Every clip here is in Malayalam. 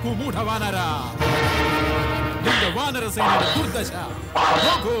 നോക്കൂ മൂഢവാനര എന്റെ വാനരസേനയുടെ ദുർദശ നോക്കൂ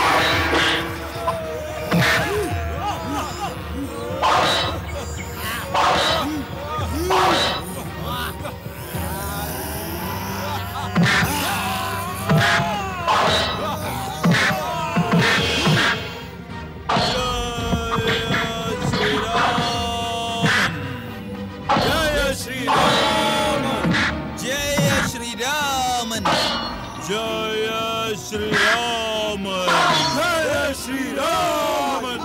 ജയ ശ്രീരാമൻ ജയ ശ്രീരാമൻ ജയ ശ്രീരാമൻ ജയ ശ്രീരാമൻ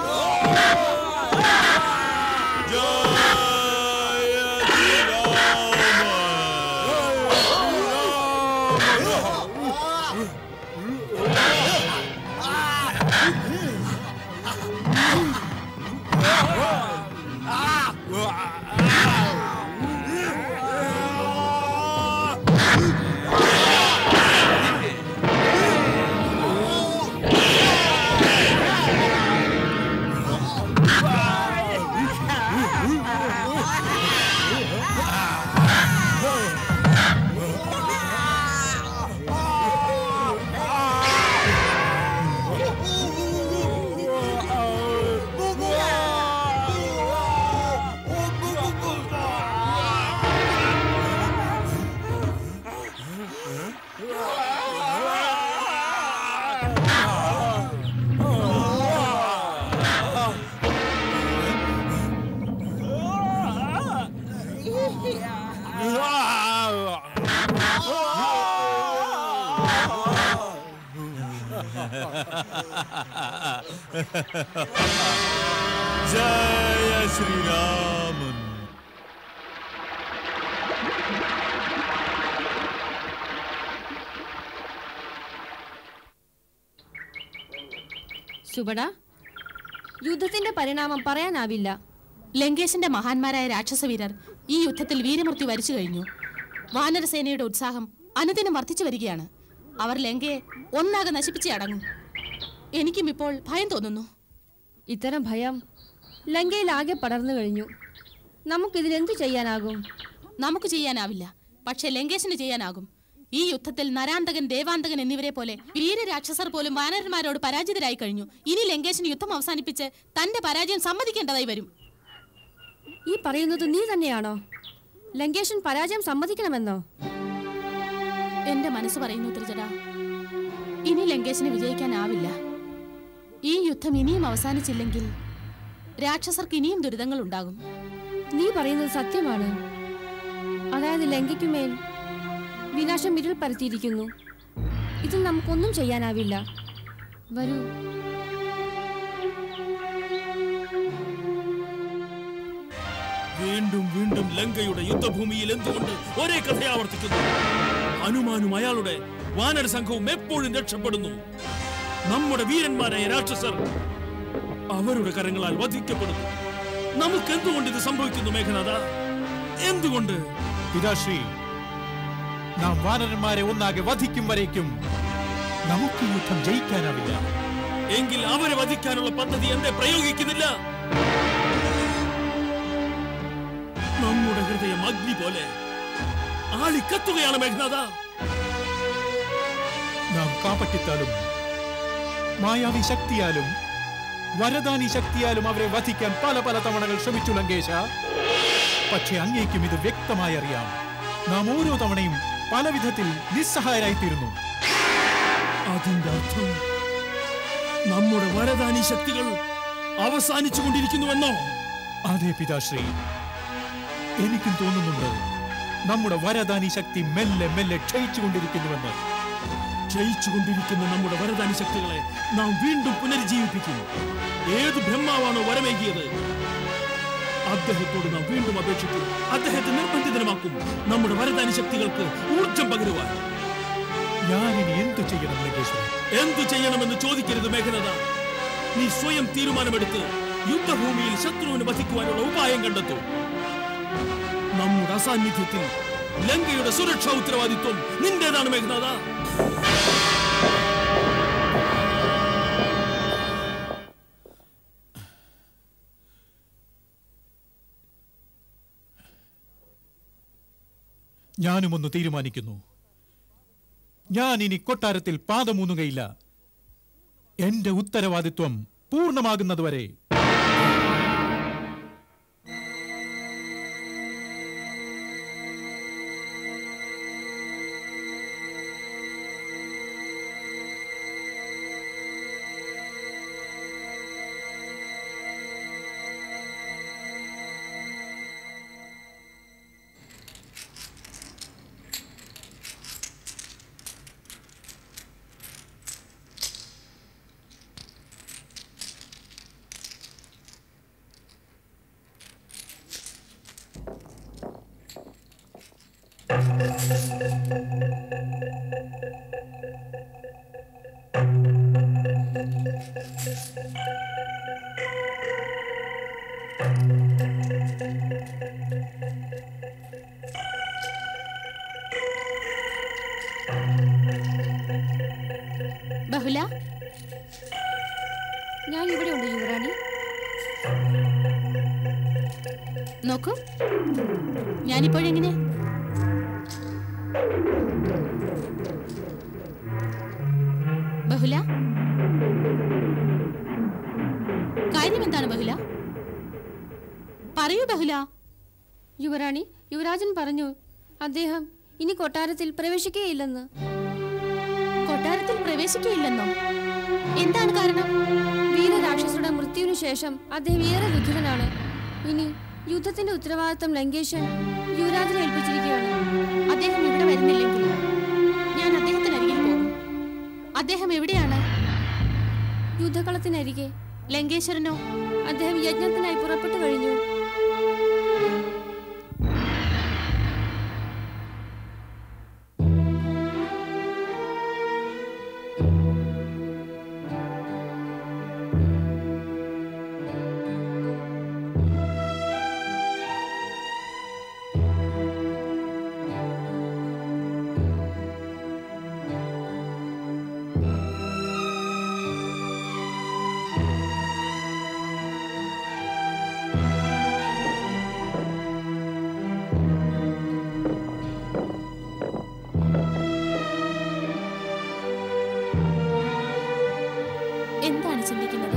ജയ ശ്രീരാമൻ സുബട യുദ്ധത്തിന്റെ പരിണാമം പറയാനാവില്ല ലങ്കേശന്റെ മഹാന്മാരായ രാക്ഷസവീരർ ഈ യുദ്ധത്തിൽ വീരമൃത്യു വരിച്ചു കഴിഞ്ഞു വാനരസേനയുടെ ഉത്സാഹം അനുദിനം വർദ്ധിച്ചു വരികയാണ് അവർ ലങ്കയെ ഒന്നാകെ നശിപ്പിച്ചേ അടങ്ങും എനിക്കും ഇപ്പോൾ ഭയം തോന്നുന്നു ഇത്തരം ഭയം ലങ്കയിൽ ആകെ പടർന്നു കഴിഞ്ഞു നമുക്കിതിലെന്തു ചെയ്യാനാകും നമുക്ക് ചെയ്യാനാവില്ല പക്ഷേ ലങ്കേശന് ചെയ്യാനാകും ഈ യുദ്ധത്തിൽ നരാന്തകൻ ദേവാന്തകൻ എന്നിവരെ പോലെ വീരരാക്ഷസർ പോലും വാനരന്മാരോട് പരാജിതരായി കഴിഞ്ഞു ഇനി ലങ്കേശന് യുദ്ധം അവസാനിപ്പിച്ച് തന്റെ പരാജയം സമ്മതിക്കേണ്ടതായി വരും ഈ പറയുന്നത് നീ തന്നെയാണോ ലങ്കേഷൻ പരാജയം സമ്മതിക്കണമെന്നോ എന്റെ മനസ്സ് പറയുന്നു ത്രിജട ഇനി ലങ്കേശന് വിജയിക്കാനാവില്ല ഈ യുദ്ധം ഇനിയും അവസാനിച്ചില്ലെങ്കിൽ രാക്ഷസർക്ക് ഇനിയും ദുരിതങ്ങൾ ഉണ്ടാകും നീ പറയുന്നത് സത്യമാണ് അതായത് ലങ്കയ്ക്കുമേൽ വിനാശം ഇരുൾ പരത്തിയിരിക്കുന്നു ഇതിൽ നമുക്കൊന്നും ചെയ്യാനാവില്ല വരൂ വീണ്ടും വീണ്ടും ലങ്കയുടെ യുദ്ധഭൂമിയിൽ എന്തുകൊണ്ട് ഒരേ കഥ ആവർത്തിക്കുന്നു ഹനുമാനും അയാളുടെ വാനര സംഘവും എപ്പോഴും രക്ഷപ്പെടുന്നു നമ്മുടെ വീരന്മാരായ രാക്ഷസർ അവരുടെ കരങ്ങളാൽ വധിക്കപ്പെടുന്നു നമുക്ക് എന്തുകൊണ്ട് ഇത് സംഭവിക്കുന്നു മേഘനാഥ എന്തുകൊണ്ട് പിതാശ്രീ നാം വാനരന്മാരെ ഒന്നാകെ വധിക്കും വരേക്കും നമുക്ക് ഈ യുദ്ധം ജയിക്കാനാവില്ല എങ്കിൽ അവരെ വധിക്കാനുള്ള പദ്ധതി എന്തേ പ്രയോഗിക്കുന്നില്ല നമ്മുടെ ഹൃദയം അഗ്നി പോലെ ആളിക്കത്തുകയാണ് മേഘനാഥ നാം കാപ്പട്ടിത്താലും മായാവി ശക്തിയാലും വരദാനി ശക്തിയാലും അവരെ വധിക്കാൻ പല പല തവണകൾ ശ്രമിച്ചു ലങ്കേശ പക്ഷെ അങ്ങേക്കും ഇത് വ്യക്തമായി അറിയാം നാം ഓരോ തവണയും പല വിധത്തിൽ നിസ്സഹായരായിത്തീരുന്നു അതിന്റെ അർത്ഥം നമ്മുടെ വരദാനി ശക്തികൾ അവസാനിച്ചു കൊണ്ടിരിക്കുന്നുവെന്നോ അതെ പിതാശ്രീ എനിക്കും തോന്നുന്നുണ്ട് നമ്മുടെ വരദാനി ശക്തി മെല്ലെ മെല്ലെ ക്ഷയിച്ചുകൊണ്ടിരിക്കുന്നുവെന്ന് ക്ഷയിച്ചുകൊണ്ടിരിക്കുന്ന നമ്മുടെ വരദാനി ശക്തികളെ നാം വീണ്ടും പുനരുജ്ജീവിപ്പിക്കും ഏത് ബ്രഹ്മാവാണോ വരമേകിയത് അദ്ദേഹത്തോട് നാം വീണ്ടും അപേക്ഷിക്കും അദ്ദേഹത്തെ നിർബന്ധിതമാക്കും നമ്മുടെ വരദാനി ശക്തികൾക്ക് ഊർജം പകരുവാൻ ഞാനിനി എന്തു ചെയ്യണം ലങ്കേശ്വരൻ എന്തു ചെയ്യണമെന്ന് ചോദിക്കരുത് മേഘനത നീ സ്വയം തീരുമാനമെടുത്ത് യുദ്ധഭൂമിയിൽ ശത്രുവിനെ വധിക്കുവാനുള്ള ഉപായം കണ്ടെത്തൂ നമ്മുടെ അസാന്നിധ്യത്തിൽ ലങ്കയുടെ സുരക്ഷാ ഉത്തരവാദിത്വം നിന്റേതാണ് മേഘനാഥ ഞാനും ഒന്ന് തീരുമാനിക്കുന്നു ഞാൻ ഇനി കൊട്ടാരത്തിൽ പാദമൂന്നുകയില്ല എന്റെ ഉത്തരവാദിത്വം പൂർണ്ണമാകുന്നതുവരെ ബഹുല ഞാൻ ഇവിടെ ഉണ്ട് യുവറാണി നോക്കൂ ഞാനിപ്പോഴെങ്ങനെ ബഹുല കാര്യം എന്താണ് ബഹുല പറയൂ ബഹുല യുവറാണി യുവരാജൻ പറഞ്ഞു അദ്ദേഹം ഇനി കൊട്ടാരത്തിൽ പ്രവേശിക്കുകയില്ലെന്ന് കൊട്ടാരത്തിൽ പ്രവേശിക്കുകയില്ലെന്നോ എന്താണ് കാരണം വീരരാക്ഷസരുടെ മൃത്യുവിനു ശേഷം അദ്ദേഹം ഏറെ ദുഃഖിതനാണ് ഇനി യുദ്ധത്തിന്റെ ഉത്തരവാദിത്തം ലങ്കേശൻ യുവരാജനെ ഏൽപ്പിച്ചിരിക്കുകയാണ് അദ്ദേഹം ഇവിടെ വരുന്നില്ലെങ്കിൽ ഞാൻ അദ്ദേഹത്തിനരികിൽ പോകും അദ്ദേഹം എവിടെയാണ് യുദ്ധകളത്തിനരികെ ലങ്കേശ്വരനോ അദ്ദേഹം യജ്ഞത്തിനായി പുറപ്പെട്ടു കഴിഞ്ഞു എന്താണ് ചിന്തിക്കുന്നത്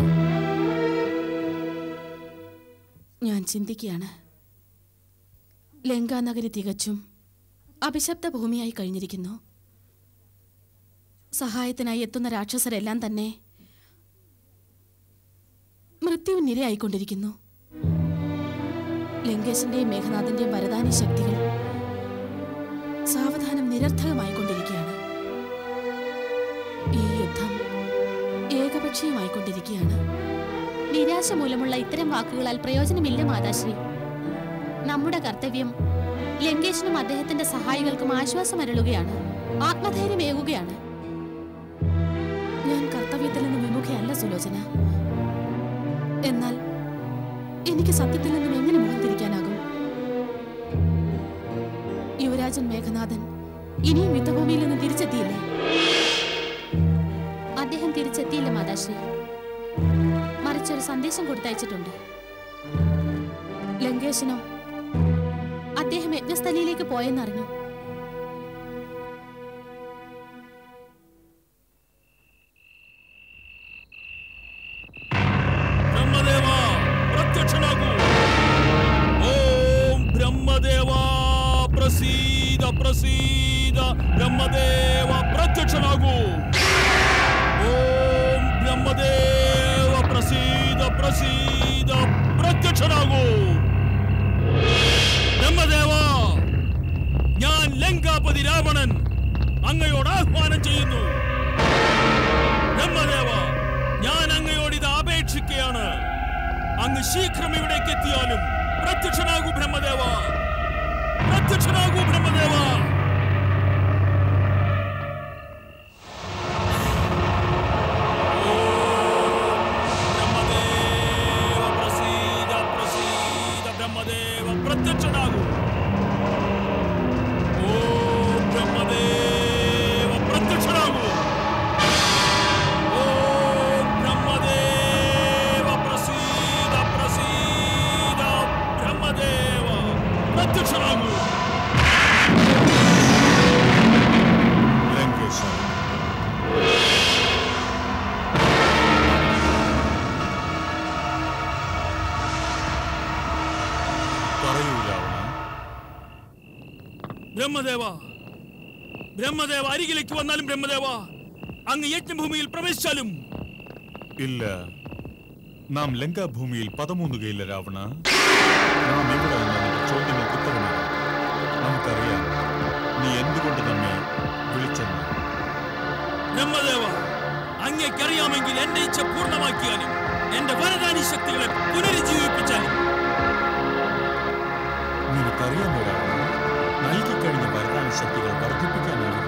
ഞാൻ ചിന്തിക്കുകയാണ് ലങ്കാനഗരി തികച്ചും അഭിശബ്ദ ഭൂമിയായി കഴിഞ്ഞിരിക്കുന്നു സഹായത്തിനായി എത്തുന്ന രാക്ഷസരെല്ലാം തന്നെ മൃത്യുവിനിരയായിക്കൊണ്ടിരിക്കുന്നു ലങ്കേശന്റെയും മേഘനാഥന്റെയും വരദാനി ശക്തികൾ സാവധാനം നിരർത്ഥകമായിക്കൊണ്ടിരിക്കുകയാണ് ഈ യുദ്ധം ഏകപക്ഷീയമായിക്കൊണ്ടിരിക്കുകയാണ് നിരാശ മൂലമുള്ള ഇത്തരം വാക്കുകളാൽ പ്രയോജനമില്ല മാതാശ്രീ നമ്മുടെ കർത്തവ്യം ലങ്കേശനും അദ്ദേഹത്തിന്റെ സഹായികൾക്കും ആശ്വാസമരുളുകയാണ് ആത്മധൈര്യമേകുകയാണ് ഞാൻ കർത്തവ്യത്തിൽ നിന്ന് വിമുഖയല്ല സുലോചന എന്നാൽ എനിക്ക് സത്യത്തിൽ നിന്നും എങ്ങനെ മുഖം തിരിക്കാനാകും യുവരാജൻ മേഘനാഥൻ ഇനിയും യുദ്ധഭൂമിയിൽ നിന്ന് തിരിച്ചെത്തിയില്ലേ അദ്ദേഹം തിരിച്ചെത്തിയില്ല മാതാശ്രീ മറിച്ചൊരു സന്ദേശം കൊടുത്തയച്ചിട്ടുണ്ട് ലങ്കേശനോ അദ്ദേഹം യജ്ഞസ്ഥലിയിലേക്ക് പോയെന്നറിഞ്ഞു ബ്രഹ്മദേവ പ്രത്യക്ഷനാകൂ ഓം ബ്രഹ്മദേവ പ്രസീദ പ്രസീദ ബ്രഹ്മദേവ പ്രത്യക്ഷനാകൂ ഓം ബ്രഹ്മദേവ പ്രസീദ പ്രസീദ പ്രത്യക്ഷനാകൂ ബ്രഹ്മദേവ ഞാൻ ലങ്കാപതി രാവണൻ അങ്ങയോട് ആഹ്വാനം ചെയ്യുന്നു ബ്രഹ്മദേവ ഞാൻ അങ്ങയോട് ഇത് അപേക്ഷിക്കുകയാണ് അങ്ങ് ശീഘ്രം ഇവിടേക്ക് എത്തിയാലും പ്രത്യക്ഷനാകൂ ബ്രഹ്മദേവ പ്രത്യക്ഷനാകൂ ബ്രഹ്മദേവ ബ്രഹ്മദേവ പ്രസീദ പ്രസീദ ബ്രഹ്മദേവ പ്രത്യക്ഷനാകൂ ഓ ബ്രഹ്മദേവ പ്രത്യക്ഷനാകൂ ഓം ബ്രഹ്മദേവ പ്രസീദ പ്രസീദ ബ്രഹ്മദേവ പ്രത്യക്ഷനാകൂ ബ്രഹ്മദേവ ബ്രഹ്മദേവ അരികിലേക്ക് വന്നാലും ബ്രഹ്മദേവ അങ്ങ് യജ്ഞഭൂമിയിൽ പ്രവേശിച്ചാലും ഇല്ല നാം ലങ്കാഭൂമിയിൽ പതിമൂന്നുകയില്ല രാവണ നാം ഇവിടെ നിന്ന് നിന്റെ ചോദ്യങ്ങൾക്ക് ഉത്തരമില്ല നമുക്കറിയാം നീ എന്തുകൊണ്ട് നമ്മെ വിളിച്ചെന്ന് ബ്രഹ്മദേവ അങ്ങേക്കറിയാമെങ്കിൽ എന്റെ ഇച്ഛ പൂർണ്ണമാക്കിയാലും എന്റെ വരദാനി ശക്തികളെ പുനരുജ്ജീവിപ്പിച്ചാലും നിനക്കറിയാമോ രാവണ നൽകിക്കഴിഞ്ഞ വരദാന ശക്തികൾ വർദ്ധിപ്പിക്കാനാവില്ല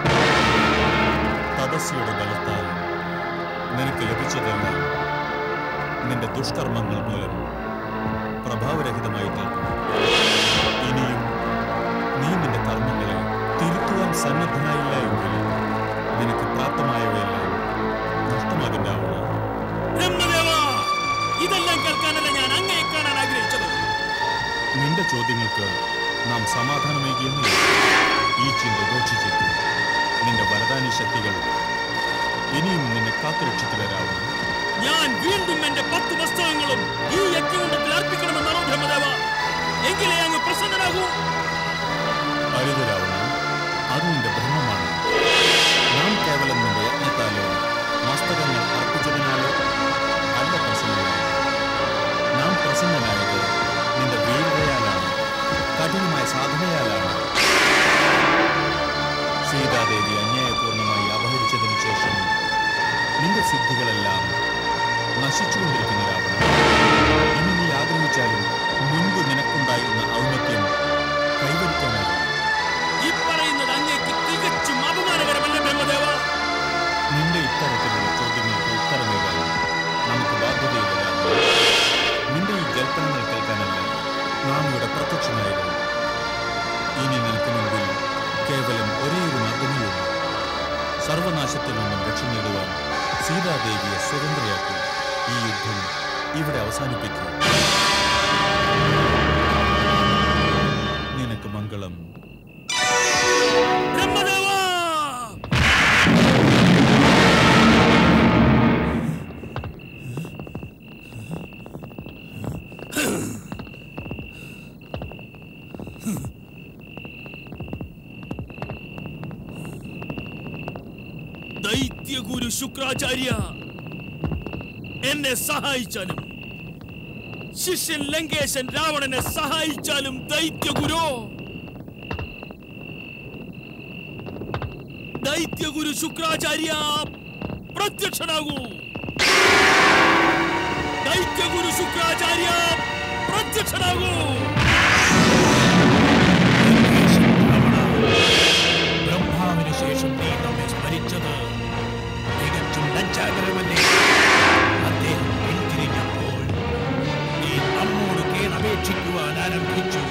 തപസ്യയുടെ ബലത്താൽ നിനക്ക് ലഭിച്ചതെല്ലാം നിന്റെ ദുഷ്കർമ്മങ്ങൾ മൂലം പ്രഭാവരഹിതമായി തീർന്നു ഇനിയും നീ നിന്റെ കർമ്മങ്ങളെ തിരുത്തുവാൻ സന്നദ്ധനായില്ല എങ്കിൽ നിനക്ക് പ്രാപ്തമായവയെല്ലാം നഷ്ടമാകുണ്ടാവണം ബ്രഹ്മദേവ ഇതെല്ലാം കേൾക്കാനല്ല ഞാൻ അങ്ങയെ കാണാൻ ആഗ്രഹിച്ചത് നിന്റെ ചോദ്യങ്ങൾക്ക് നാം സമാധാനമേകിയെന്നില്ല ഈ ചിന്ത ഉപേക്ഷിച്ചിട്ട് നിന്റെ വരദാനി ശക്തികൾ ഇനിയും നിന്നെ കാത്തുരക്ഷിക്കലാവണം ഞാൻ വീണ്ടും എന്റെ പത്ത് പുസ്തകങ്ങളും ഈ യജ്ഞകുണ്ടത്തിൽ അർപ്പിക്കണമെന്നാണോ ബ്രഹ്മദേവ എങ്കിലേ അങ്ങ് പ്രസന്നനാകൂ അരുതരാവണം അത് നിന്റെ ബ്രഹ്മമാണ് നാം കേവലം നിന്റെ യജ്ഞത്താലോ മസ്തകങ്ങൾ അർപ്പിച്ചതിനാലോ അല്ല പ്രസന്നനായത് നാം പ്രസന്നനായത് നിന്റെ വീരതയാലാണ് കഠിനമായ സാധനയാലാണ് സീതാദേവി അന്യായപൂർണമായി അപഹരിച്ചതിനു ശേഷം നിന്റെ സിദ്ധികളെല്ലാം നശിച്ചുകൊണ്ടിരിക്കുന്ന രാവണൻ ഇനി നീ ആഗ്രഹിച്ചാലും മുൻപ് നിനക്കുണ്ടായിരുന്ന ഔന്നത്യം കൈവരിക്കാനാകും ഈ പറയുന്നത് അങ്ങേക്ക് തികച്ചും അപമാനകരമല്ല ബ്രഹ്മദേവ നിന്റെ ഇത്തരത്തിലുള്ള ചോദ്യങ്ങൾക്ക് ഉത്തരമേകാൻ നമുക്ക് ബാധ്യതയില്ല രാവണ. നിന്റെ ഈ ജൽപ്പനങ്ങൾ കേൾക്കാനല്ല നാം ഇവിടെ പ്രത്യക്ഷമായത് ഇനി നിനക്ക് മുൻപിൽ കേവലം ഒരേ ഒരു മാർഗമേ ഉള്ളൂ സർവനാശത്തിൽ നിന്നും രക്ഷ നേടുവാൻ സീതാദേവിയെ സ്വതന്ത്രയാക്കി ഈ യുദ്ധം ഇവിടെ അവസാനിപ്പിക്കും നിനക്ക് മംഗളം ബ്രഹ്മദേവ ദൈത്യഗുരു ശുക്രാചാര്യ എന്നെ സഹായിച്ചാലും ശിഷ്യൻ ലങ്കേശൻ രാവണനെ സഹായിച്ചാലും ദൈത്യഗുരു ദൈത്യഗുരു ശുക്രാചാര്യ പ്രത്യക്ഷനാകൂ ദൈത്യഗുരു ശുക്രാചാര്യ പ്രത്യക്ഷനാകൂ ബ്രഹ്മാവിന് ശേഷം നീ നമ്മെ സ്മരിച്ചത് തികച്ചും ലജ്ജാകരമല്ലേ അദ്ദേഹം പിന്തിരിഞ്ഞപ്പോൾ നീ നമ്മോട് കേണപേക്ഷിക്കുവാൻ ആരംഭിച്ചു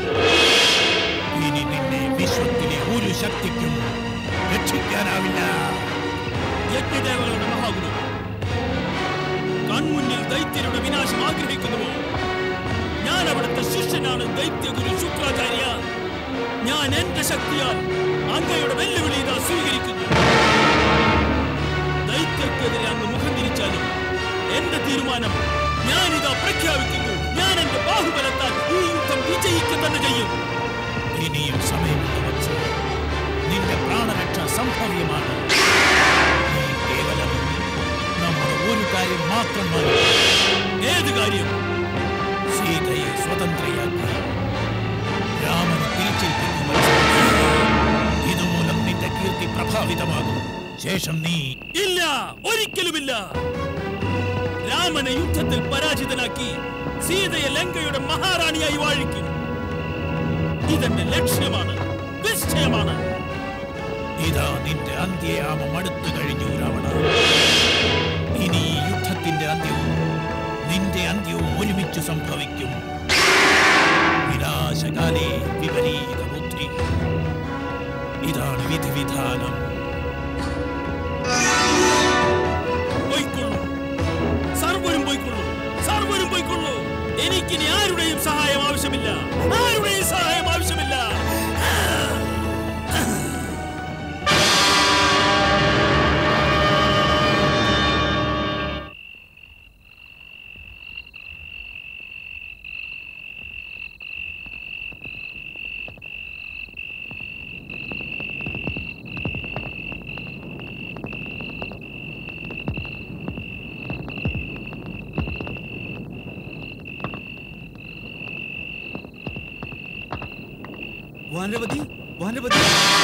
ഇനി നിന്നെ വിശ്വത്തിലെ ഒരു ശക്തിക്കും രക്ഷിക്കാനാവില്ല യജ്ഞദേവകളുടെ മഹാഗുരു കൺമുന്നിൽ ദൈത്യരുടെ വിനാശം ആഗ്രഹിക്കുന്നുവോ ഞാൻ അവിടുത്തെ ശിഷ്യനാണ് ദൈത്യഗുരു ശുക്രാചാര്യ ഞാൻ എന്റെ ശക്തിയാൽ അങ്ങയുടെ വെല്ലുവിളി ഇതാ സ്വീകരിക്കുന്നു ദൈത്യർക്കെതിരെ അങ്ങ് മുഖം തിരിച്ചാലും എന്റെ തീരുമാനം ഞാനിതാ പ്രഖ്യാപിക്കുന്നു ഞാൻ എന്റെ ബാഹുബലത്താൽ ഈ യുദ്ധം വിജയിക്കുക തന്നെ ചെയ്യും ഇനിയും സമയമുണ്ട് വത്സ നിന്റെ പ്രാണരക്ഷ സംഭവ്യമാണ് നീ കേവലം നമ്മുടെ ഒരു കാര്യം മാത്രം മതി ഏത് കാര്യം സീതയെ സ്വതന്ത്രയാക്കി രാമന് തിരിച്ചേൽപ്പിക്കും ഇതുമൂലം നിന്റെ കീർത്തി പ്രഭാവിതമാകും ശേഷം നീ ഇല്ല ഒരിക്കലുമില്ല രാമനെ യുദ്ധത്തിൽ പരാജിതനാക്കി സീതയെ ലങ്കയുടെ മഹാറാണിയായി വാഴിക്കും ഇതെന്റെ ലക്ഷ്യമാണ് നിശ്ചയമാണ് ഇതാ നിന്റെ അന്ത്യയാമം അടുത്തു കഴിഞ്ഞു രാവണ ഇനി ഈ യുദ്ധത്തിന്റെ അന്ത്യവും നിന്റെ അന്ത്യവും ഒരുമിച്ച് സംഭവിക്കും വിനാശകാലേ വിപരീത ബുദ്ധി ഇതാണ് വിധിവിധാനം പോയിക്കൊള്ളൂ സർവരും പോയിക്കൊള്ളൂ സർവരും പോയിക്കൊള്ളൂ എനിക്കിനി ആരുടെയും സഹായം ആവശ്യമില്ല ആരുടെയും സഹായം ആവശ്യമില്ല വാനരപതി വാനരപതി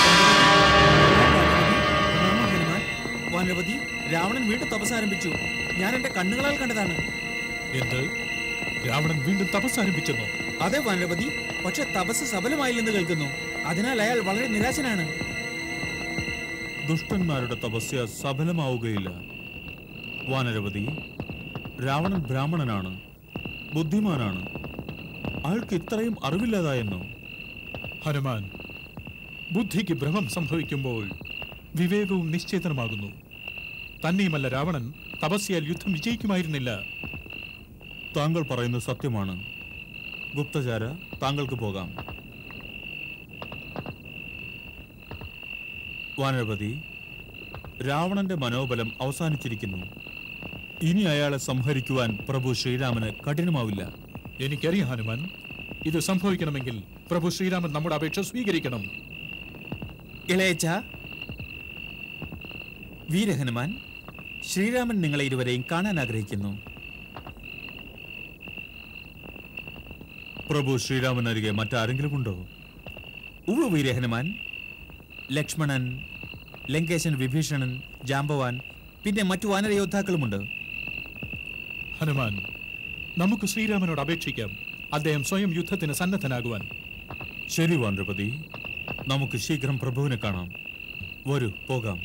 ഹനുമാൻ വാനരപതി രാവണൻ വീണ്ടും തപസ് ആരംഭിച്ചു ഞാൻ എന്റെ കണ്ണുകളാൽ കണ്ടതാണ് എന്ത് രാവണൻ വീണ്ടും തപസ് ആരംഭിച്ചെന്നോ അതെ വാനരപതി പക്ഷെ തപസ് സഫലമായില്ലെന്ന് കേൾക്കുന്നു അതിനാൽ അയാൾ വളരെ നിരാശനാണ് ദുഷ്ടന്മാരുടെ തപസ്യ സഫലമാവുകയില്ല വാനരവതി രാവണൻ ബ്രാഹ്മണനാണ് ബുദ്ധിമാനാണ് അയാൾക്ക് ഇത്രയും അറിവില്ലാതായെന്നോ ഹനുമാൻ ബുദ്ധിക്ക് ഭ്രമം സംഭവിക്കുമ്പോൾ വിവേകവും നിശ്ചേതനമാകുന്നു തന്നെയുമല്ല രാവണൻ തപസ്യാൽ യുദ്ധം വിജയിക്കുമായിരുന്നില്ല താങ്കൾ പറയുന്നത് സത്യമാണ് ഗുപ്തചാര താങ്കൾക്ക് പോകാം വാനരപതി രാവണന്റെ മനോബലം അവസാനിച്ചിരിക്കുന്നു ഇനി അയാളെ സംഹരിക്കുവാൻ പ്രഭു ശ്രീരാമന് കഠിനമാവില്ല എനിക്കറിയാം ഹനുമാൻ ഇത് സംഭവിക്കണമെങ്കിൽ പ്രഭു ശ്രീരാമൻ നമ്മുടെ അപേക്ഷ സ്വീകരിക്കണം ഇളയച്ച വീരഹനുമാൻ ശ്രീരാമൻ നിങ്ങളെ ഇരുവരെയും കാണാൻ ആഗ്രഹിക്കുന്നു പ്രഭു ശ്രീരാമനരികെ മറ്റാരെങ്കിലും ഉണ്ടോ ഉവ്വ് വീരഹനുമാൻ ലക്ഷ്മണൻ ലങ്കേശൻ വിഭീഷണൻ ജാമ്പവാൻ പിന്നെ മറ്റു വാനര യോദ്ധാക്കളുമുണ്ട് ഹനുമാൻ നമുക്ക് ശ്രീരാമനോട് അപേക്ഷിക്കാം അദ്ദേഹം സ്വയം യുദ്ധത്തിന് സന്നദ്ധനാകുവാൻ ശരി വാനരപതി നമുക്ക് ശീഘ്രം പ്രഭുവിനെ കാണാം വരൂ പോകാം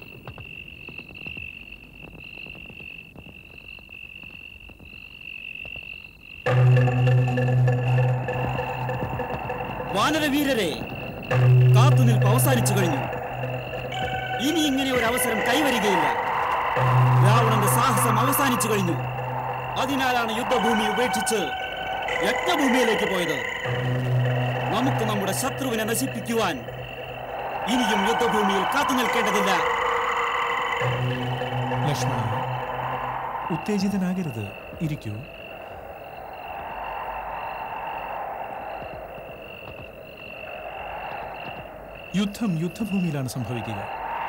വാനരവീരരെ കാത്തുനിൽപ്പ് അവസാനിച്ചു കഴിഞ്ഞു ഇനി ഇങ്ങനെ ഒരു അവസരം കൈവരികയില്ല രാവണന്റെ സാഹസം അവസാനിച്ചു കഴിഞ്ഞു അതിനാലാണ് യുദ്ധഭൂമി ഉപേക്ഷിച്ച് യജ്ഞഭൂമിയിലേക്ക് പോയത് നമുക്ക് നമ്മുടെ ശത്രുവിനെ നശിപ്പിക്കുവാൻ ഇനിയും യുദ്ധഭൂമിയിൽ കാത്തു നിൽക്കേണ്ടതില്ല ലക്ഷ്മണ ഉത്തേജിതനാകരുത് ഇരിക്കൂ യുദ്ധം യുദ്ധഭൂമിയിലാണ് സംഭവിക്കുക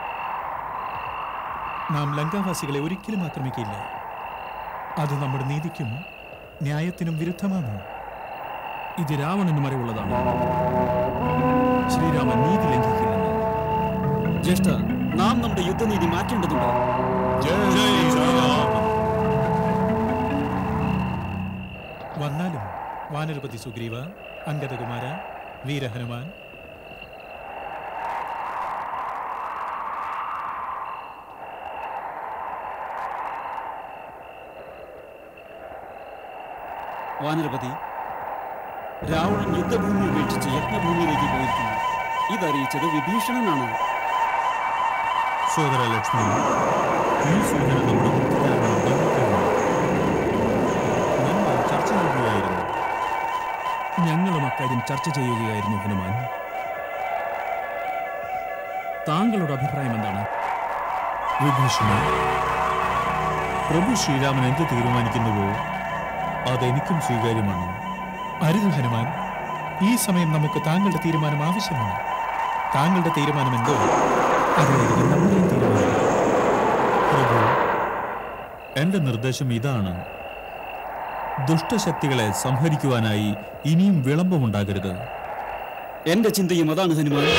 നാം ലങ്കാവാസികളെ ഒരിക്കലും ആക്രമിക്കില്ല അത് നമ്മുടെ നീതിക്കും ന്യായത്തിനും വിരുദ്ധമാണ് ഇത് രാവണന് മറിവുള്ളതാണ് ശ്രീരാമൻ നീതി ലംഘിക്കില്ലെന്ന് ജ്യേഷ്ഠ നാം നമ്മുടെ യുദ്ധനീതി മാറ്റേണ്ടതുണ്ട് വന്നാലും വാനരപതി സുഗ്രീവ അംഗദകുമാര വീരഹനുമാൻ വാനരപതി രാവണൻ യുദ്ധഭൂമി ഉപേക്ഷിച്ച് യജ്ഞഭൂമിയിലേക്ക് പോയിരിക്കുന്നു ഇതറിയിച്ചത് വിഭീഷണനാണ് സോദര ലക്ഷ്മണൻ ഈ സൂചന നമ്മുടെ ഗുപ്തചാരന് ഉദ്യോഗത്തിലുണ്ട്. ഞങ്ങൾ ചർച്ച ചെയ്യുകയായിരുന്നു ഞങ്ങളും അക്കാര്യം ചർച്ച ചെയ്യുകയായിരുന്നു ഹനുമാൻ താങ്കളുടെ അഭിപ്രായം എന്താണ് വിഭീഷണ പ്രഭു ശ്രീരാമൻ എന്ത് തീരുമാനിക്കുന്നുവോ അതെനിക്കും സ്വീകാര്യമാണ് അരുത് ഹനുമാൻ ഈ സമയം നമുക്ക് താങ്കളുടെ തീരുമാനം ആവശ്യമാണ് താങ്കളുടെ തീരുമാനം എന്തോ അതായിരിക്കും നമ്മുടെയും തീരുമാനം പ്രഭു എന്റെ നിർദ്ദേശം ഇതാണ് ദുഷ്ടശക്തികളെ സംഹരിക്കുവാനായി ഇനിയും വിളംബമുണ്ടാകരുത് എന്റെ ചിന്തയും അതാണ് ഹനുമാൻ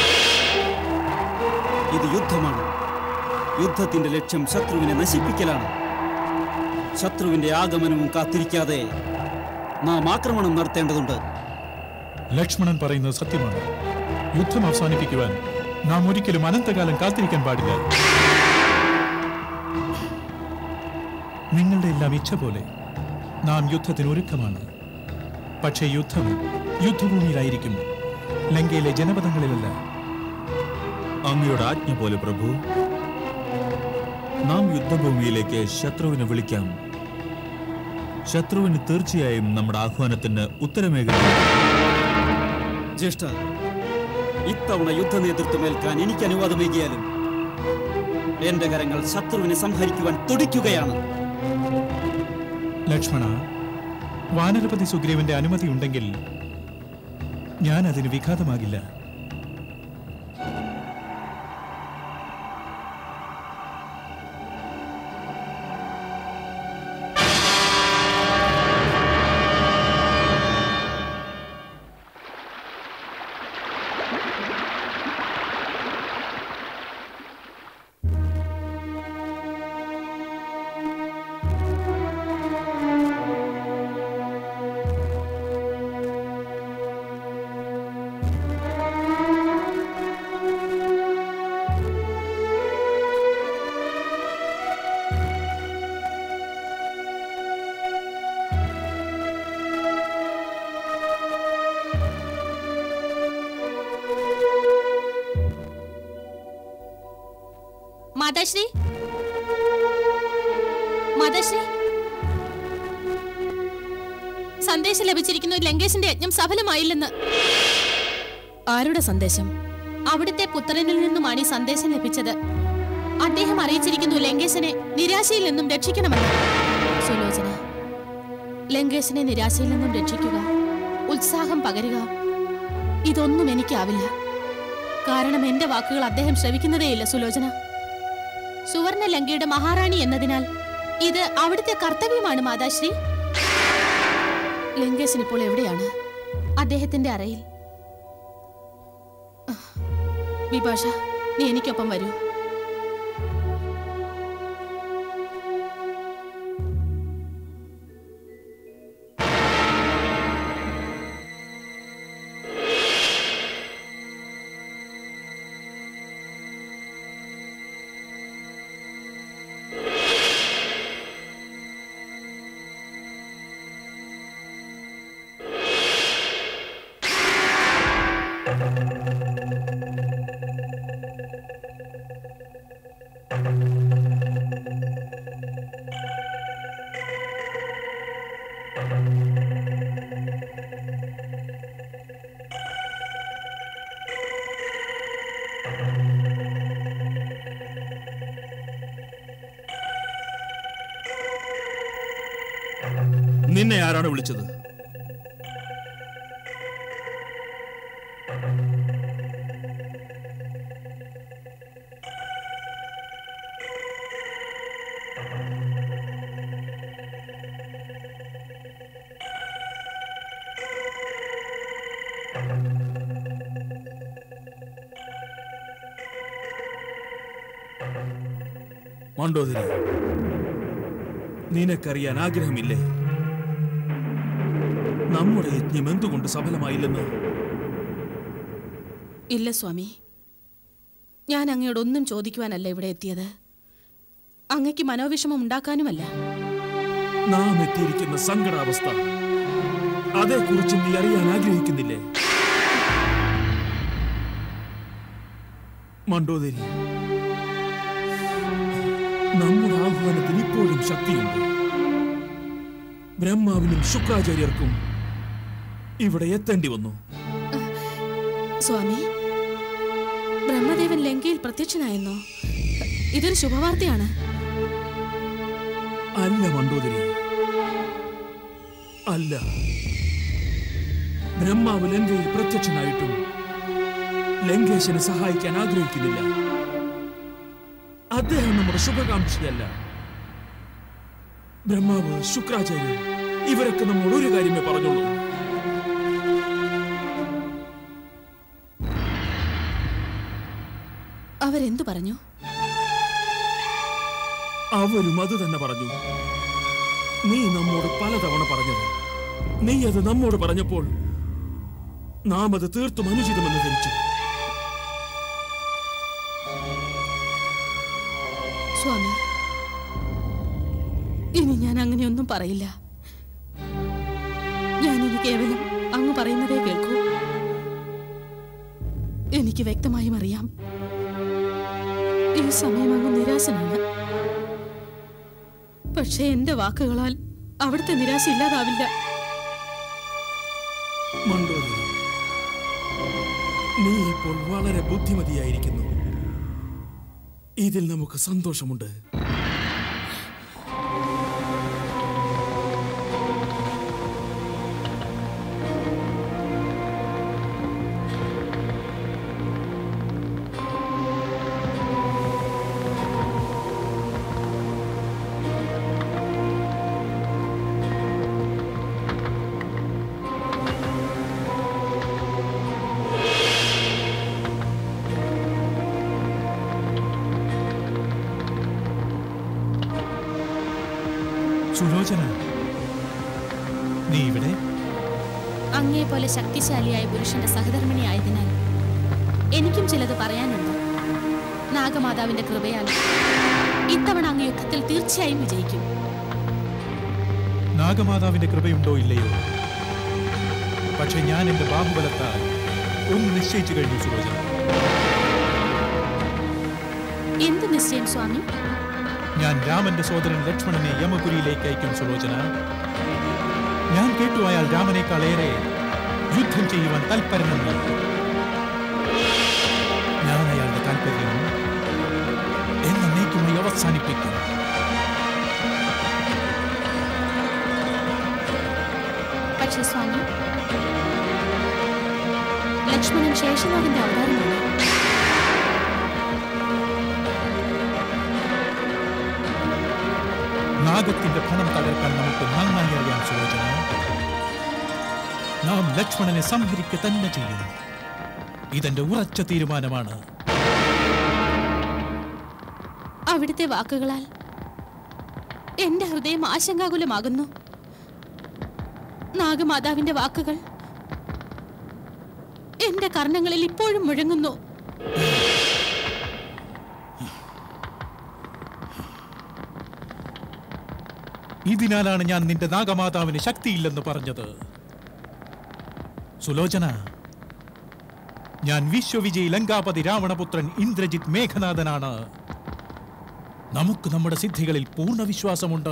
ഇത് യുദ്ധമാണ് യുദ്ധത്തിന്റെ ലക്ഷ്യം ശത്രുവിനെ നശിപ്പിക്കലാണ് ശത്രുവിന്റെ ആഗമനവും കാത്തിരിക്കാതെ നാം ആക്രമണം നടത്തേണ്ടതുണ്ട് ലക്ഷ്മണൻ പറയുന്നത് സത്യമാണ് യുദ്ധം അവസാനിപ്പിക്കുവാൻ നാം ഒരിക്കലും അനന്തകാലം കാത്തിരിക്കാൻ പാടില്ല നിങ്ങളുടെ എല്ലാം ഇച്ഛ പോലെ നാം യുദ്ധത്തിന് ഒരുക്കമാണ് പക്ഷേ യുദ്ധം യുദ്ധഭൂമിയിലായിരിക്കും ലങ്കയിലെ ജനപദങ്ങളിലല്ല അങ്ങയുടെ ആജ്ഞ പോലെ പ്രഭു നാം യുദ്ധഭൂമിയിലേക്ക് ശത്രുവിനെ വിളിക്കാം ശത്രുവിന് തീർച്ചയായും നമ്മുടെ ആഹ്വാനത്തിന് ഉത്തരമേകുന്നു ജ്യേഷ്ഠ ഇത്തവണ യുദ്ധ നേതൃത്വമേൽക്കാൻ എനിക്ക് അനുവാദമേകിയാലും എന്റെ കരങ്ങൾ ശത്രുവിനെ സംഹരിക്കുവാൻ തുടിക്കുകയാണ് ലക്ഷ്മണ വാനരപതി സുഗ്രീവന്റെ അനുമതി ഉണ്ടെങ്കിൽ ഞാൻ അതിന് വിഘാതമാകില്ല മാതാശ്രീ മാതാശ്രീ സന്ദേശം ലഭിച്ചിരിക്കുന്നു ലങ്കേശിന്റെ യജ്ഞം സഫലമായില്ലെന്ന് ആരുടെ സന്ദേശം അവിടുത്തെ പുത്രനിൽ നിന്നുമാണ് ഈ സന്ദേശം ലഭിച്ചത് അദ്ദേഹം അറിയിച്ചിരിക്കുന്നു ലങ്കേശനെ നിരാശയിൽ നിന്നും രക്ഷിക്കണമെന്ന് സുലോചന ലങ്കേശനെ നിരാശയിൽ നിന്നും രക്ഷിക്കുക ഉത്സാഹം പകരുക ഇതൊന്നും എനിക്കാവില്ല കാരണം എന്റെ വാക്കുകൾ അദ്ദേഹം ശ്രവിക്കുന്നതേയില്ല സുലോചന സുവർണ ലങ്കയുടെ മഹാറാണി എന്നതിനാൽ ഇത് അവിടുത്തെ കർത്തവ്യമാണ് മാതാശ്രീ ലങ്കേശൻ ഇപ്പോൾ എവിടെയാണ് അദ്ദേഹത്തിന്റെ അറയിൽ വിഭാഷ നീ എനിക്കൊപ്പം വരൂ നിന്നെ ആരാണ് വിളിച്ചത് മണ്ടോതിരി നിനക്കറിയാൻ ആഗ്രഹമില്ലേ നമ്മുടെ യജ്ഞം എന്തുകൊണ്ട് സഫലമായില്ലെന്ന് ഇല്ല സ്വാമി ഞാൻ അങ്ങയോട് ഒന്നും ചോദിക്കുവാനല്ല ഇവിടെ എത്തിയത് അങ്ങയ്ക്ക് മനോവിഷമം ഉണ്ടാക്കാനുമല്ല നാം എത്തിയിരിക്കുന്ന സങ്കടാവസ്ഥ അതേക്കുറിച്ച് നീ അറിയാൻ ആഗ്രഹിക്കുന്നില്ലേ മണ്ടോദരി നമ്മുടെ ആഹ്വാനത്തിന് ഇപ്പോഴും ശക്തിയുണ്ട് ബ്രഹ്മാവിനും ശുക്രാചാര്യർക്കും ഇവിടെ എത്തേണ്ടി വന്നു സ്വാമി ബ്രഹ്മദേവൻ ലങ്കയിൽ പ്രത്യക്ഷനായെന്നോ ഇതൊരു ശുഭവാർത്തയാണ് അല്ല മണ്ടോദരി അല്ല ബ്രഹ്മാവ് ലങ്കയിൽ പ്രത്യക്ഷനായിട്ടും ലങ്കേശനെ സഹായിക്കാൻ ആഗ്രഹിക്കുന്നില്ല അദ്ദേഹം നമ്മുടെ ശുഭകാംക്ഷിയല്ല ബ്രഹ്മാവ് ശുക്രാചാര്യൻ ഇവരൊക്കെ നമ്മോട് ഒരു കാര്യമേ പറഞ്ഞുള്ളൂ അവരെന്തു പറഞ്ഞു അവരും അത് തന്നെ പറഞ്ഞു നീ നമ്മോട് പലതവണ പറഞ്ഞത് നീ അത് നമ്മോട് പറഞ്ഞപ്പോൾ നാം അത് തീർത്തും അനുചിതമെന്ന് ധരിച്ചു സ്വാമി ഇനി ഞാൻ അങ്ങനെയൊന്നും പറയില്ല ഞാൻ ഇനി കേവലം അങ്ങ് പറയുന്നതേ കേൾക്കൂ എനിക്ക് വ്യക്തമായും അറിയാം ഈ സമയം അങ്ങ് നിരാശനാണ് പക്ഷേ എന്റെ വാക്കുകളാൽ അവിടുത്തെ നിരാശ ഇല്ലാതാവില്ല മണ്ടോദരി നീ ഇപ്പോൾ വളരെ ബുദ്ധിമതിയായിരിക്കുന്നു ഇതിൽ നമുക്ക് സന്തോഷമുണ്ട് സുലോചന നീ ഇവിടെ അങ്ങേ പോലെ ശക്തിശാലിയായ പുരുഷന്റെ സഹധർമ്മിണിയായതിനാൽ എനിക്കും ചിലത് പറയാനുണ്ട് നാഗമാതാവിന്റെ കൃപയാൽ ഇത്തവണ അങ്ങ് യുദ്ധത്തിൽ തീർച്ചയായും വിജയിക്കും നാഗമാതാവിന്റെ കൃപയുണ്ടോ ഇല്ലയോ പക്ഷെ ഞാൻ എന്റെ ബാഹുബലത്താൽ ഒന്ന് നിശ്ചയിച്ചു കഴിഞ്ഞു സുലോചന എന്ത് നിശ്ചയം സ്വാമി ഞാൻ രാമന്റെ സോദരൻ ലക്ഷ്മണനെ യമപുരിയിലേക്ക് അയക്കും സുലോചന ഞാൻ കേട്ടു അയാൾ രാമനേക്കാളേറെ യുദ്ധം ചെയ്യുവാൻ തൽപരനെന്ന് ഞാൻ അയാളുടെ താല്പര്യം എന്നേക്കുമായി അവസാനിപ്പിക്കും പക്ഷേ സ്വാമി ലക്ഷ്മണൻ ശേഷനാഥന്റെ അവതാരമാണ് നാഗത്തിന്റെ ഫണം തകർക്കാൻ നമുക്ക് നന്നായി അറിയാം സുലോചന നാം ലക്ഷ്മണനെ സംഹരിക്കുക തന്നെ ചെയ്യും ഇതെന്റെ ഉറച്ച തീരുമാനമാണ് അവിടുത്തെ വാക്കുകളാൽ എന്റെ ഹൃദയം ആശങ്കാകുലമാകുന്നു നാഗമാതാവിന്റെ വാക്കുകൾ എന്റെ കർണങ്ങളിൽ ഇപ്പോഴും മുഴങ്ങുന്നു ഇതിനാലാണ് ഞാൻ നിന്റെ നാഗമാതാവിന് ശക്തിയില്ലെന്ന് പറഞ്ഞത് സുലോചന ഞാൻ വിശ്വവിജയ് ലങ്കാപതി രാവണപുത്രൻ ഇന്ദ്രജിത് മേഘനാഥനാണ് നമുക്ക് നമ്മുടെ സിദ്ധികളിൽ പൂർണ്ണ വിശ്വാസമുണ്ട്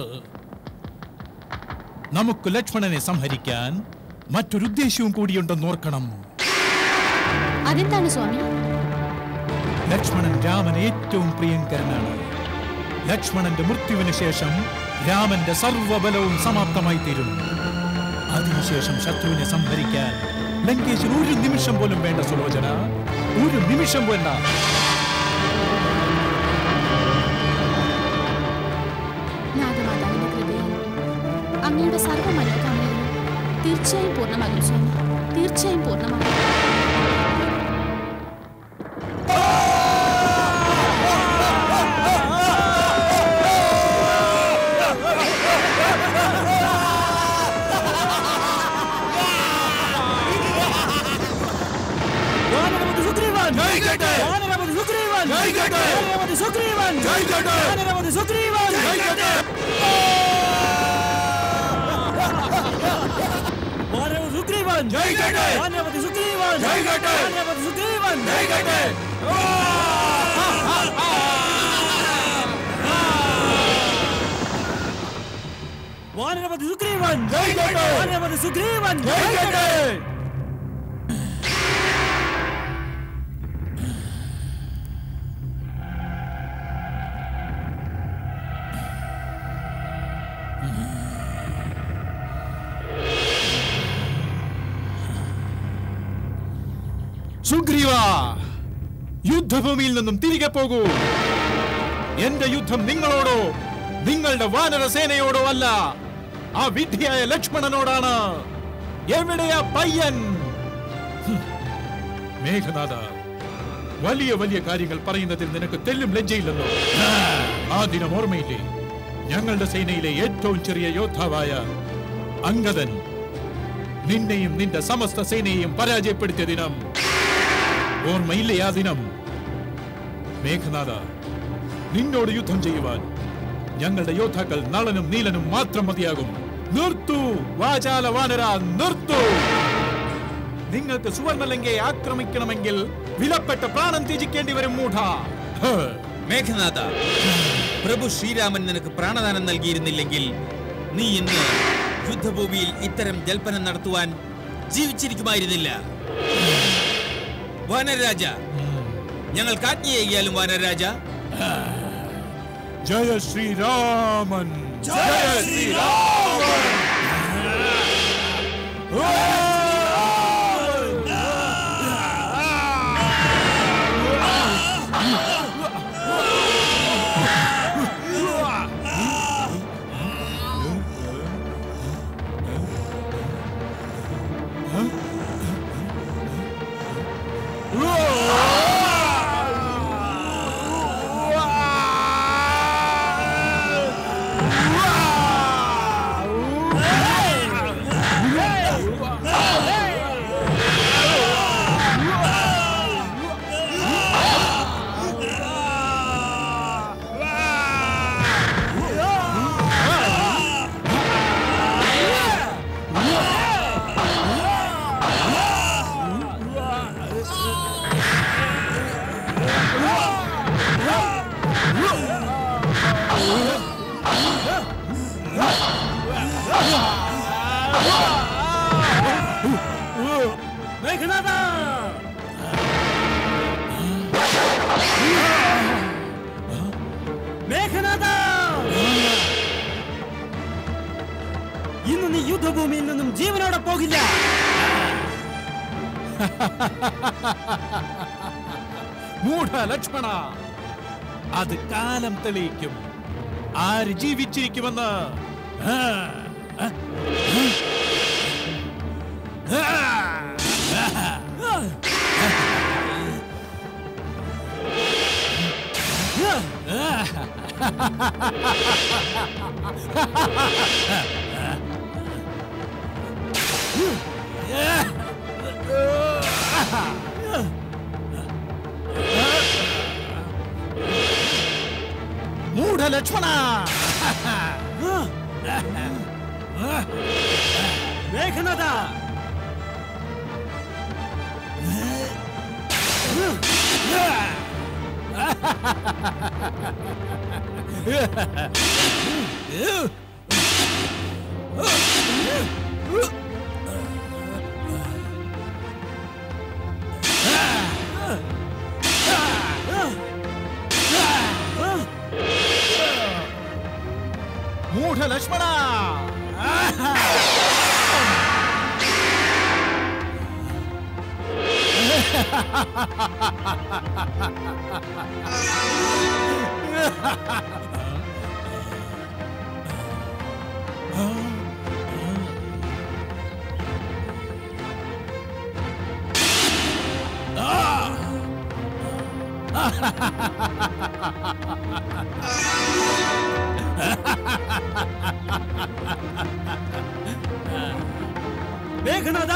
നമുക്ക് ലക്ഷ്മണനെ സംഹരിക്കാൻ മറ്റൊരു ഉദ്ദേശ്യവും കൂടിയുണ്ടെന്ന് ഓർക്കണം അതെന്താണ് സ്വാമി ലക്ഷ്മണൻ രാമൻ ഏറ്റവും പ്രിയങ്കരനാണ് ലക്ഷ്മണന്റെ മൃത്യുവിന് ശേഷം രാമന്റെ സർവ്വബലവും സമാപ്തമായി തീരും അതിനുശേഷം ശത്രുവിനെ സംഹരിക്കാൻ ലങ്കേശൻ ഒരു നിമിഷം പോലും വേണ്ട സുലോചന ഒരു നിമിഷം വേണ്ട നാഗമാതാവിന്റെ കൃപയാൽ അങ്ങയുടെ സർവ്വ മനോകാമനകളും തീർച്ചയായും പൂർണ്ണമാകും സ്വാമി തീർച്ചയായും പൂർണ്ണമാകും വാനരപതി സുഗ്രീവൻ വാനരപതി സുഗ്രീവൻ വാനരപതി സുഗ്രീവൻ വാനരപതി സുഗ്രീവൻ വാനരപതി സുഗ്രീവൻ വാനരപതി സുഗ്രീവൻ വാനരപതി സുഗ്രീവൻ വാനരപതി സുഗ്രീവൻ വാനരപതി സുഗ്രീവൻ സുഗ്രീവ യുദ്ധഭൂമിയിൽ നിന്നും തിരികെ പോകൂ എന്റെ യുദ്ധം നിങ്ങളോടോ നിങ്ങളുടെ വാനരസേനയോടോ അല്ല ആ വിഡ്ഢിയായ ലക്ഷ്മണനോടാണ് എവിടെയാ പയ്യൻ ഹും. മേഘനാഥ വലിയ വലിയ കാര്യങ്ങൾ പറയുന്നതിൽ നിനക്ക് തെല്ലും ലജ്ജയില്ലല്ലോ ആ ദിനം ഓർമ്മയില്ലേ ഞങ്ങളുടെ സേനയിലെ ഏറ്റവും ചെറിയ യോദ്ധാവായ അങ്കദൻ നിന്നെയും നിന്റെ സമസ്ത സേനയെയും പരാജയപ്പെടുത്തിയ ദിനം ഓർമ്മയില്ലേ ആ ദിനം മേഘനാഥ നിന്നോട് യുദ്ധം ചെയ്യുവാൻ ഞങ്ങളുടെ യോദ്ധാക്കൾ നളനും നീലനും മാത്രം മതിയാകും നിർത്തൂ വാചാല വാനര നിർത്തൂ നിങ്ങൾക്ക് സുവർണലങ്കയെ ആക്രമിക്കണമെങ്കിൽ വിലപ്പെട്ട പ്രാണൻ ത്യജിക്കേണ്ടി വരും മൂഢ ഹ്. മേഘനാഥ പ്രഭു ശ്രീരാമൻ നിനക്ക് പ്രാണദാനം നൽകിയിരുന്നില്ലെങ്കിൽ നീ ഇന്ന് യുദ്ധഭൂമിയിൽ ഇത്തരം ജൽപ്പനം നടത്തുവാൻ ജീവിച്ചിരിക്കുമായിരുന്നില്ല വാനരരാജ ഞങ്ങൾക്ക് ആജ്ഞ ചെയ്യാലും വാനരരാജ ജയ ശ്രീരാമൻ ജയ ശ്രീരാമൻ ആ മേഘനാഥ മേഘനാഥ ഇന്ന് നീ യുദ്ധഭൂമിയിൽ നിന്നും ജീവനോടെ പോകില്ല മൂഢ ലക്ഷ്മണ അത് കാലം തെളിയിക്കും ആര് ജീവിച്ചിരിക്കുമെന്ന് ആ, ആ, മൂഢ ലക്ഷ്മണ മേഘനാഥ മൂഢ ലക്ഷ്മണ മേഘനാഥ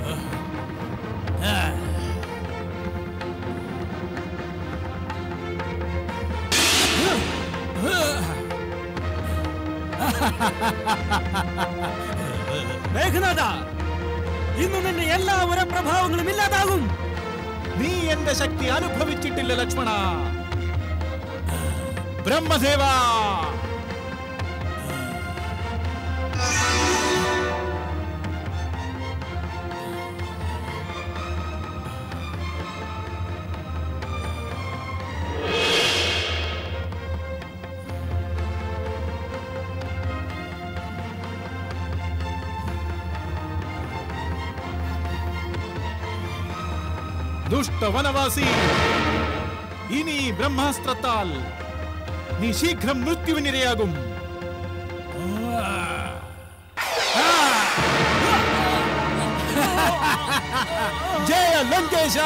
മേഘനാഥ ഇന്ന് നിന്റെ എല്ലാ ഉരപ്രഭാവങ്ങളും ഇല്ലാതാകും നീ എന്റെ ശക്തി അനുഭവിച്ചിട്ടില്ല ലക്ഷ്മണ ബ്രഹ്മദേവ ദുഷ്ടവനവാസി ഇനി ബ്രഹ്മാസ്ത്രത്താൽ നീ ശീഘ്രം മൃത്യുവിനിരയാകും ജയ ലങ്കേശ